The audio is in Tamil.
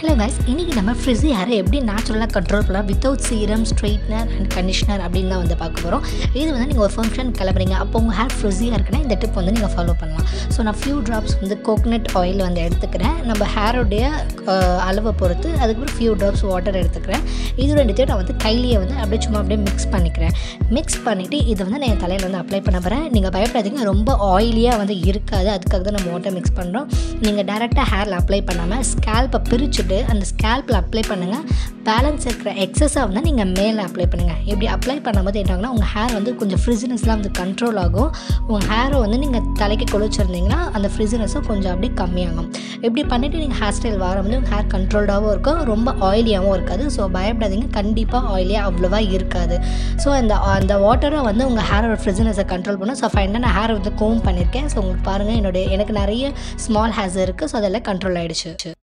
ஹலோ guys இன்றைக்கி நம்ம ஃப்ரிஸி ஹேரை எப்படி நேச்சுரலாக கண்ட்ரோல் பண்ணலாம் without serum straightener and conditioner அப்படின்னு தான் வந்து பார்க்க போகிறோம் இது வந்து நீங்கள் ஒரு ஃபங்க்ஷன் கிளம்புறீங்க அப்போ உங்கள் ஹேர் ஃப்ரிஸியாக இருக்குன்னா இந்த டிப் வந்து நீங்கள் ஃபாலோ பண்ணலாம் ஸோ நான் ஃபியூ ட்ராப்ஸ் வந்து கோகனட் ஆயில் வந்து எடுத்துக்கிறேன் நம்ம ஹேரோடைய அளவை பொறுத்து அதுக்கப்புறம் ஃபியூ ட்ராப்ஸ் வாட்டர் எடுத்துக்கிறேன் இது ரெண்டுத்தையும் நான் வந்து கையிலேயே வந்து அப்படியே சும்மா அப்படியே மிக்ஸ் பண்ணிக்கிறேன் மிக்ஸ் பண்ணிவிட்டு இதை வந்து நான் என் தலையில் வந்து அப்ளை பண்ண போகிறேன் நீங்கள் பயப்படாதீங்க ரொம்ப ஆயிலியாக வந்து இருக்காது அதுக்காக தான் நம்ம வாட்டர் மிக்ஸ் பண்ணுறோம் நீங்கள் டேரெக்டாக ஹேரில் அப்ளை பண்ணாமல் ஸ்கேல்ப்பை பிரிச்சுட்டு அந்த ஸ்கேல்பில் அப்ளை பண்ணுங்கள் பேலன்ஸ் இருக்கிற எக்ஸஸாக வந்து நீங்கள் மேலே அப்ளை பண்ணுங்கள் இப்படி அப்ளை பண்ணும்போது என்ன ஆகுனா உங்கள் ஹேர் வந்து கொஞ்சம் ஃப்ரிசினஸ்லாம் வந்து கண்ட்ரோல் ஆகும் உங்கள் ஹேரை வந்து நீங்கள் தலைக்கு குளிச்சிருந்தீங்கன்னா அந்த ஃப்ரிசினஸும் கொஞ்சம் அப்படியே கம்மியாகும் இப்படி பண்ணிவிட்டு நீங்கள் ஹேர் ஸ்டைல் வர வந்து உங்கள் ஹேர் கண்ட்ரோல்டாகவும் இருக்கும் ரொம்ப ஆயிலியாகவும் இருக்காது ஸோ பயப்படாதீங்க கண்டிப்பாக ஆயிலியாக அவ்வளோவா இருக்காது ஸோ அந்த அந்த வாட்டரை வந்து உங்கள் ஹேரோட ஃப்ரிசினஸை கண்ட்ரோல் பண்ணும் ஸோ ஃபைனாக நான் ஹேர் வந்து கோம் பண்ணியிருக்கேன் ஸோ உங்களுக்கு பாருங்கள் என்னுடைய எனக்கு நிறைய ஸ்மால் ஹேர்ஸ் இருக்குது ஸோ அதெல்லாம் கண்ட்ரோல் ஆகிடுச்சு